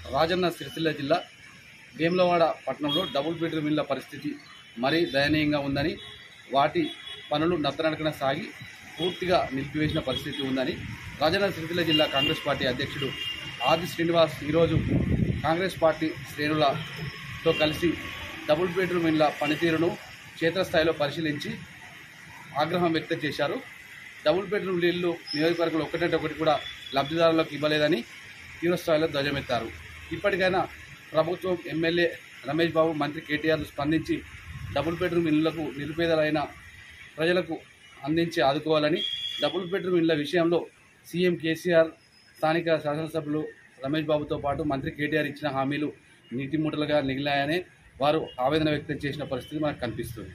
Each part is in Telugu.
రాజన్న సిరిసిల్ల జిల్లా వేములవాడ పట్టణంలో డబుల్ బెడ్రూమ్ ఇళ్ల పరిస్థితి మరీ దయనీయంగా ఉందని వాటి పనులు నత్తనడకన సాగి పూర్తిగా నిలిపివేసిన పరిస్థితి ఉందని రాజన్న సిరిసిల్ల జిల్లా కాంగ్రెస్ పార్టీ అధ్యక్షుడు ఆది శ్రీనివాస్ ఈరోజు కాంగ్రెస్ పార్టీ శ్రేణులతో కలిసి డబుల్ బెడ్రూమ్ ఇళ్ల పనితీరును క్షేత్రస్థాయిలో పరిశీలించి ఆగ్రహం వ్యక్తం చేశారు డబుల్ బెడ్రూమ్ ఇల్లు నియోజకవర్గంలో ఒకటంటే ఒకటి కూడా లబ్ధిదారులకు ఇవ్వలేదని తీవ్రస్థాయిలో ధ్వజమెత్తారు ఇప్పటికైనా ప్రభుత్వం ఎమ్మెల్యే రమేష్ బాబు మంత్రి కేటీఆర్ స్పందించి డబుల్ బెడ్రూమ్ ఇళ్లకు నిరుపేదలైన ప్రజలకు అందించి ఆదుకోవాలని డబుల్ బెడ్రూమ్ ఇళ్ల విషయంలో సీఎం కేసీఆర్ స్థానిక శాసనసభ్యులు రమేష్ బాబుతో పాటు మంత్రి కేటీఆర్ ఇచ్చిన హామీలు నీటి మూటలుగా మిగిలాయని వారు ఆవేదన వ్యక్తం చేసిన పరిస్థితి మనకు కనిపిస్తుంది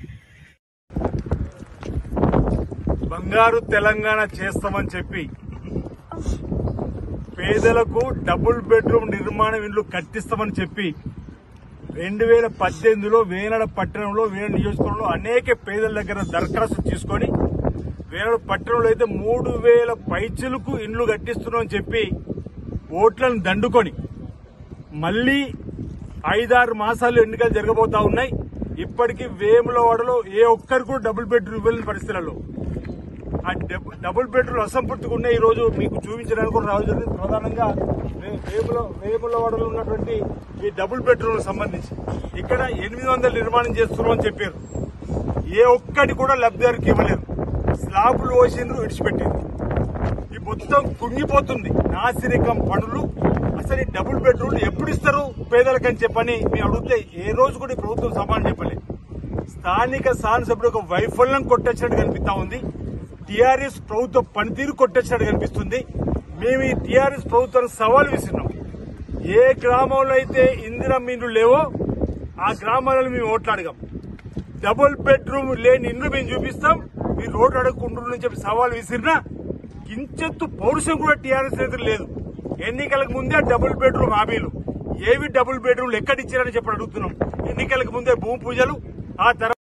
బంగారు తెలంగాణ చేస్తామని చెప్పి పేదలకు డబుల్ బెడ్రూమ్ నిర్మాణ ఇండ్లు కట్టిస్తామని చెప్పి రెండు వేల పద్దెనిమిదిలో వేనాడ పట్టణంలో వేనాడ నియోజకవర్గంలో అనేక పేదల దగ్గర దరఖాస్తు తీసుకొని వేనాడు పట్టణంలో అయితే మూడు వేల పైచులకు ఇండ్లు కట్టిస్తున్నామని చెప్పి ఓట్లను దండుకొని మళ్లీ ఐదారు మాసాలు ఎన్నికలు జరగబోతా ఉన్నాయి ఇప్పటికీ వేములవాడలో ఏ ఒక్కరికి కూడా డబుల్ బెడ్రూమ్ ఇవ్వలేని పరిస్థితులలో ఆ డబు- డబుల్ బెడ్రూమ్ అసంపూర్తిగా ఉన్నాయి ఈ రోజు మీకు చూపించడానికి కూడా రావడం జరిగింది ప్రధానంగా వే- వేముల వేములవాడలో ఉన్నటువంటి ఈ డబుల్ బెడ్రూమ్ సంబంధించి ఇక్కడ ఎనిమిది వందలు నిర్మాణం చేస్తున్నాం అని చెప్పారు ఏ ఒక్కటి కూడా లబ్ధిదారికి ఇవ్వలేరు స్లాబులు పోసిండ్రు విడిచిపెట్టింది ఈ మొత్తం కుంగిపోతుంది నాసిరకం పనులు అసలు ఈ డబుల్ బెడ్రూమ్ ఎప్పుడు ఇస్తారు పేదలకని చెప్పని మేము అడిగితే ఏ రోజు కూడా ఈ ప్రభుత్వం సమానం చెప్పలేదు స్థానిక శాసనసభ్యుడు ఒక వైఫల్యం కొట్టొచ్చినట్టు కనిపిస్తా ఉంది టీఆర్ఎస్ ప్రభుత్వ పనితీరు కొట్టొచ్చినట్టు కనిపిస్తుంది మేము ఈ టీఆర్ఎస్ ప్రభుత్వానికి సవాల్ విసిరినాం ఏ గ్రామంలో అయితే ఇందిరా మీన్లు లేవో ఆ గ్రామాలలో మేము ఓట్లు అడగాం డబుల్ బెడ్రూమ్ లేని ఇండ్లు మేము చూపిస్తాం మీరు రోడ్డు అడగకుండా అని చెప్పి సవాల్ విసిరినా కించెత్తు పౌరుషం కూడా టీఆర్ఎస్ నేతలు లేదు ఎన్నికలకు ముందే డబుల్ బెడ్రూమ్ హామీలు ఏవి డబుల్ బెడ్రూమ్లు ఎక్కడిచ్చారని చెప్పి అడుగుతున్నాం ఎన్నికలకు ముందే భూమి పూజలు ఆ తర్వాత